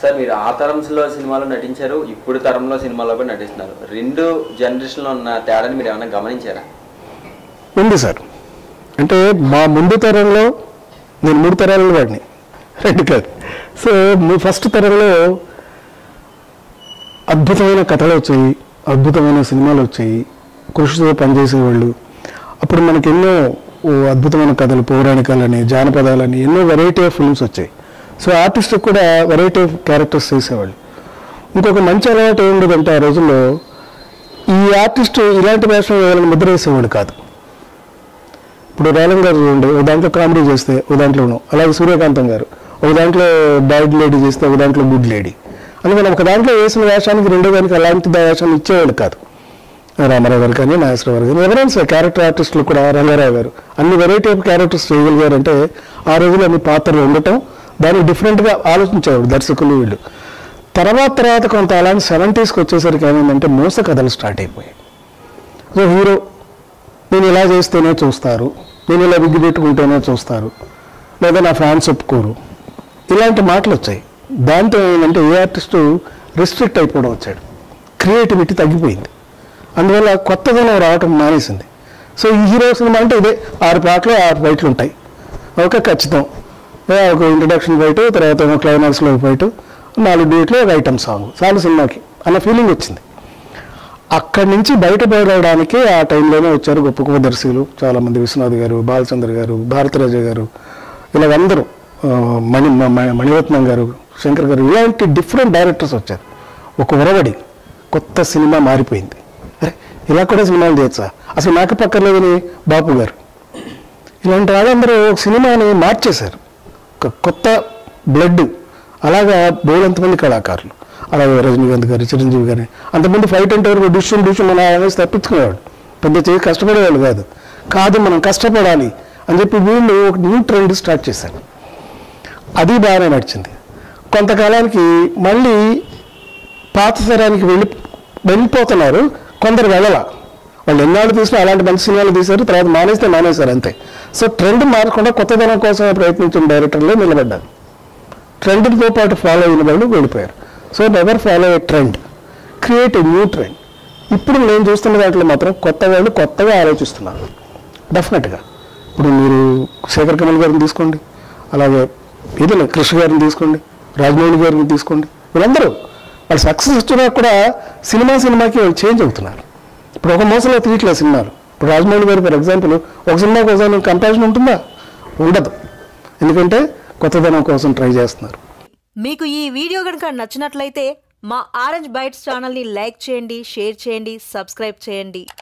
sir మీరు ఆ తరంలో సినిమాలో నటించారు ఇప్పుడు తరంలో సినిమాలో కూడా నటిస్తున్నారు రెండు జనరేషన్లో ఉన్న తేడాని మీరు ఏమైనా గమనించారా ఉంది సార్ అంటే మా ముందు తరంలో నేను మూడు తరాల వాడిని రెండు కాదు సో మీ ఫస్ట్ తరంలో అద్భుతమైన కథలు వచ్చాయి అద్భుతమైన సినిమాలు వచ్చాయి కృషితో పనిచేసేవాళ్ళు అప్పుడు మనకి ఎన్నో ఓ అద్భుతమైన కథలు పౌరాణికాలని జానపదాలని ఎన్నో వెరైటీ ఆఫ్ ఫిల్మ్స్ వచ్చాయి సో ఆర్టిస్ట్ కూడా వెరైటీ ఆఫ్ క్యారెక్టర్స్ చేసేవాళ్ళు ఇంకొక మంచి అలవాటు ఏముండదంటే ఆ రోజుల్లో ఈ ఆర్టిస్ట్ ఇలాంటి వేషం వేయాలని ముద్ర వేసేవాడు కాదు ఇప్పుడు రేలం గారు చూడండి ఒక దాంట్లో కామెడీ చేస్తే ఒక దాంట్లోను అలాగే సూర్యకాంతం గారు ఒక దాంట్లో బ్యాడ్ లేడీ చేస్తే ఒక దాంట్లో గుడ్ లేడీ అందుకని ఒక దాంట్లో వేసిన వేషానికి రెండో దానికి అలాంటి వేషాన్ని ఇచ్చేవాళ్ళు కాదు రామారావు గారు కానీ నాగేశ్వరరావు గారు కానీ ఎవరైనా సరే క్యారెక్టర్ ఆర్టిస్టులు కూడా రంగారావు గారు అన్ని వెరైటీ ఆఫ్ క్యారెక్టర్స్ చేయగలిగారంటే ఆ రోజుల్లో అన్ని పాత్రలు ఉండటం దాన్ని డిఫరెంట్గా ఆలోచించేవాడు దర్శకులు వీళ్ళు తర్వాత తర్వాత కొంత అలాంటి సెవెంటీస్కి వచ్చేసరికి ఏమైందంటే మోస కథలు స్టార్ట్ అయిపోయాయి సో హీరో నేను ఇలా చేస్తేనే చూస్తారు నేను ఇలా విగ్గు పెట్టుకుంటేనే చూస్తారు లేదా నా ఫ్యాన్స్ ఒప్పుకోరు ఇలాంటి మాటలు వచ్చాయి దాంతో ఏంటంటే ఏ ఆర్టిస్టు రిస్ట్రిక్ట్ అయిపోవడం వచ్చాడు క్రియేటివిటీ తగ్గిపోయింది అందువల్ల కొత్తదనం రావటం మానేసింది సో ఈ హీరో సినిమా అంటే ఇదే ఆరు పాటలు ఆరు ఫైట్లు ఉంటాయి ఒక ఖచ్చితం ఏ ఒక ఇంట్రడక్షన్ ఫైట్ తర్వాత ఏమో క్లైమాక్స్లో ఒక ఫైట్ నాలుగు డేట్లు ఒక ఐటమ్ సాంగ్ చాలు సినిమాకి అన్న ఫీలింగ్ వచ్చింది అక్కడి నుంచి బయటపడడానికి ఆ టైంలోనే వచ్చారు గొప్ప గొప్ప దర్శకులు చాలామంది విశ్వనాథ్ గారు బాలచంద్ర గారు భారతరాజ గారు ఇలా అందరూ ఆ, మణి మ- మ- మణిరత్నం గారు శంకర్ గారు ఇలాంటి డిఫరెంట్ డైరెక్టర్స్ వచ్చారు ఒక ఉరవడి కొత్త సినిమా మారిపోయింది అరే ఇలా కూడా సినిమాలు చేయొచ్చా అసలు నాకు పక్కర్లేదని బాపు గారు ఇలాంటి వాళ్ళందరూ ఒక సినిమాని మార్చేశారు ఒక కొత్త బ్లడ్ అలాగా బోలంతమంది కళాకారులు అలాగే రజనీకాంత్ గారు చిరంజీవి గారు అంతమంది ఫైట్ అంటే వరకు డిషన్ డిషన్ మన అనేసి తప్పించుకునేవాడు పెద్ద చేసి కష్టపడేవాళ్ళు కాదు కాదు మనం కష్టపడాలి అని చెప్పి వీళ్ళు ఒక న్యూ ట్రెండ్ స్టార్ట్ చేశారు అది బాగానే నడిచింది కొంతకాలానికి మళ్ళీ పాత తరానికి వెళ్ళి వెళ్ళిపోతున్నారు కొందరు వెళ్ళాల వాళ్ళు ఎన్నాళ్ళు తీసినా అలాంటి మంచి సినిమాలు తీశారు తర్వాత మానేస్తే మానేశారు అంతే సో ట్రెండ్ మారకుండా కొత్తదనం కోసం ప్రయత్నించిన డైరెక్టర్లే నిలబడ్డారు ట్రెండ్తో పాటు ఫాలో అయిన వాళ్ళు వెళ్ళిపోయారు so never follow a trend create a new trend ఇప్పుడు నేను చూస్తున్న దాంట్లో మాత్రం కొత్త వాళ్ళు కొత్తగా ఆలోచిస్తున్నారు డెఫినెట్గా ఇప్పుడు మీరు శేఖర్ కమల్ గారిని తీసుకోండి అలాగే ఏదైనా కృష్ణ గారిని తీసుకోండి రాజమౌళి గారిని తీసుకోండి వీళ్ళందరూ వాళ్ళు సక్సెస్ వచ్చినా కూడా సినిమా సినిమాకి వాళ్ళు చేంజ్ అవుతున్నారు ఇప్పుడు ఒక మోసంలో తీయట్లేదు సినిమాలు ఇప్పుడు రాజమౌళి గారు ఫర్ ఎగ్జాంపుల్ ఒక సినిమా కోసం కంపారిజన్ ఉంటుందా ఉండదు ఎందుకంటే కొత్తదనం కోసం ట్రై చేస్తున్నారు మీకు ఈ వీడియో కనుక నచ్చినట్లయితే మా ఆరెంజ్ బైట్స్ ఛానల్ని లైక్ చేయండి షేర్ చేయండి సబ్స్క్రైబ్ చేయండి